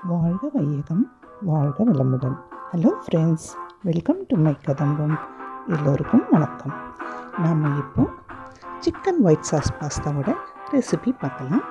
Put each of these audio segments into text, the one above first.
வாழ்க வையகம் வாழ்க வளமுடன் hello friends welcome to my Kadambam எல்லோருக்கும் வணக்கம் நாம் இப்போ சிக்கன் ஒயிட் சாஸ் பாஸ்தாவோட ரெசிபி பார்க்கலாம்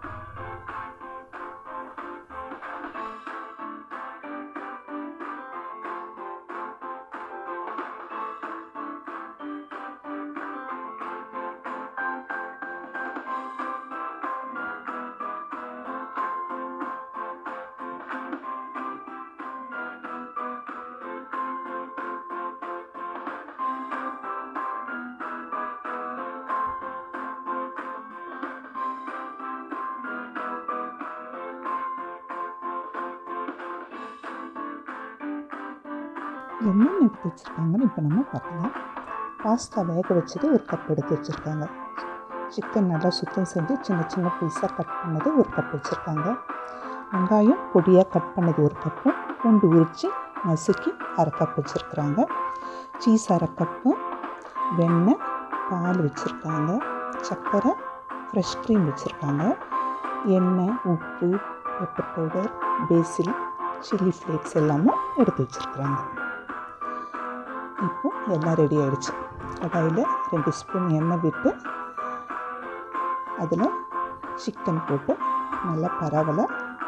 என்னென்ன எடுத்து வச்சுருக்காங்கன்னு இப்போ நம்ம பார்க்கலாம் பாஸ்தா வேக வச்சது ஒரு கப் எடுத்து வச்சுருக்காங்க சிக்கன் நல்லா சுத்தம் செஞ்சு சின்ன சின்ன பீஸாக கட் பண்ணது ஒரு கப் வச்சுருக்காங்க வெங்காயம் பொடியாக கட் பண்ணது ஒரு கப்பு பூண்டு உரித்து நசுக்கி அரை கப் வச்சுருக்குறாங்க சீஸ் அரை கப்பு வெண்ணெய் பால் வச்சுருக்காங்க சர்க்கரை ஃப்ரெஷ் க்ரீம் வச்சுருக்காங்க எண்ணெய் உப்பு pepper powder basil chilli flakes எல்லாமும் எடுத்து வச்சுருக்குறாங்க இப்போ எல்லாம் ரெடி ஆயிடுச்சு கடாயில் ரெண்டு ஸ்பூன் எண்ணெய் விட்டு அதில் சிக்கன் போட்டு நல்லா பரவலை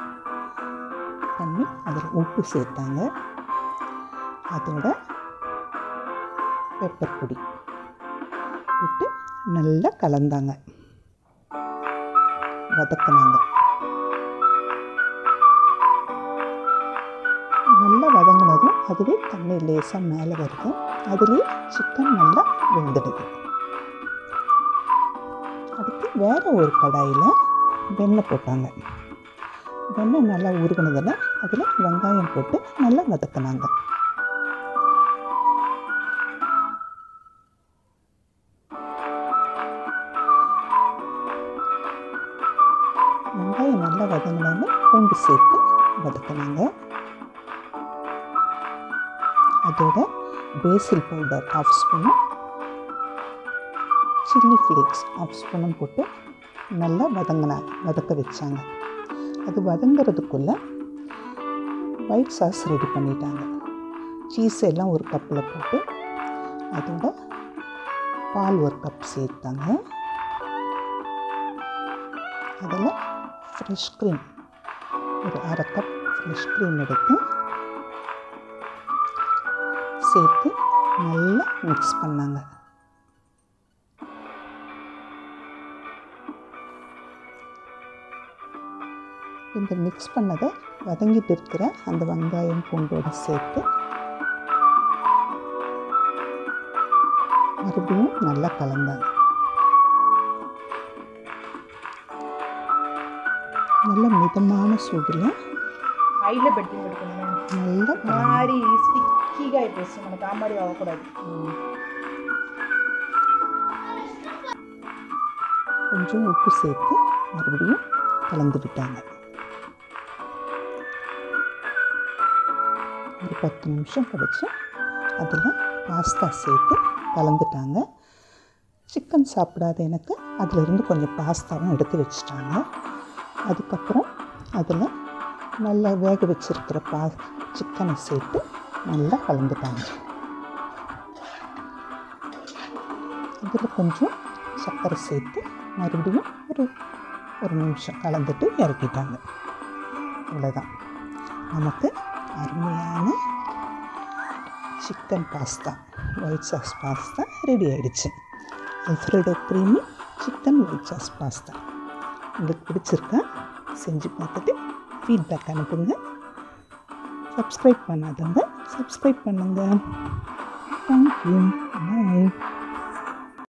பண்ணி அதில் உப்பு சேர்த்தாங்க அதோட பெப்பர் பொடி விட்டு நல்லா கலந்தாங்க வதக்கினாங்க நல்லா வதங்கினதும் அதுவே தண்ணி லேசாக மேலே வருது அதுலேயே சிக்கன் நல்லா வெந்துடுது அடுத்து வேறு ஒரு கடாயில் வெண்ணெய் போட்டாங்க வெண்ணெய் நல்லா உருகினதில் அதில் வெங்காயம் போட்டு நல்லா வதக்கினாங்க வெங்காயம் நல்லா வதங்கினோன்னு பூண்டு சேர்த்து வதக்கினாங்க அதோட பேசில் பவுடர் ஆஃப் ஸ்பூனும் சில்லி ஃப்ளேக்ஸ் ஆஃப் ஸ்பூனும் போட்டு நல்லா வதங்கினாங்க வதக்க வச்சாங்க அது வதங்கிறதுக்குள்ளே ஒயிட் சாஸ் ரெடி பண்ணிட்டாங்க சீஸ் எல்லாம் ஒரு கப்பில் போட்டு அதோட பால் ஒரு கப் சேர்த்தாங்க அதில் ஃப்ரெஷ் க்ரீம் ஒரு அரை கப் ஃப்ரெஷ் க்ரீம் எடுத்து சேர்த்து நல்லா மிக்ஸ் பண்ணாங்க இந்த மிக்ஸ் பண்ணதை வதங்கிட்டு இருக்கிற அந்த வெங்காயம் பூண்டோடு சேர்த்து மறுபடியும் நல்லா கலந்தாங்க நல்ல மிதமான சூடில் ஹையில் பெட்டிங் எடுக்கணும் நல்லா கலந்தாங்க. மாதிரி ஸ்டிக்கிగా అయిపోతుంది మనకు ఆ மாதிரி అవ్వకూడదు கொஞ்சம் உப்பு சேர்த்து மறுபடியும் கலந்து விட்டாங்க ஒரு பத்து நிமிஷம் கழிச்சு அதில் பாஸ்தா சேர்த்து கலந்துட்டாங்க சிக்கன் சாப்பிடாத எனக்கு அதிலிருந்து கொஞ்சம் பாஸ்தாவும் எடுத்து வச்சுட்டாங்க அதுக்கப்புறம் அதில் நல்லா வேக வச்சிருக்கிற பா சிக்கனை சேர்த்து நல்லா கலந்துட்டாங்க இதில் கொஞ்சம் சர்க்கரை சேர்த்து மறுபடியும் ஒரு ஒரு நிமிஷம் கலந்துட்டு இறக்கிட்டாங்க அவ்வளோதான் நமக்கு அருமையான chicken pasta white sauce pasta ready ஆயிடுச்சு Alfredo creamy chicken white sauce pasta உங்களுக்கு பிடிச்சிருக்கா செஞ்சு பார்த்துட்டு ஃபீட்பேக் அனுப்புங்க சப்ஸ்கிரைப் பண்ணாதவங்க சப்ஸ்கிரைப் பண்ணுங்கள் தேங்க்யூ பாய்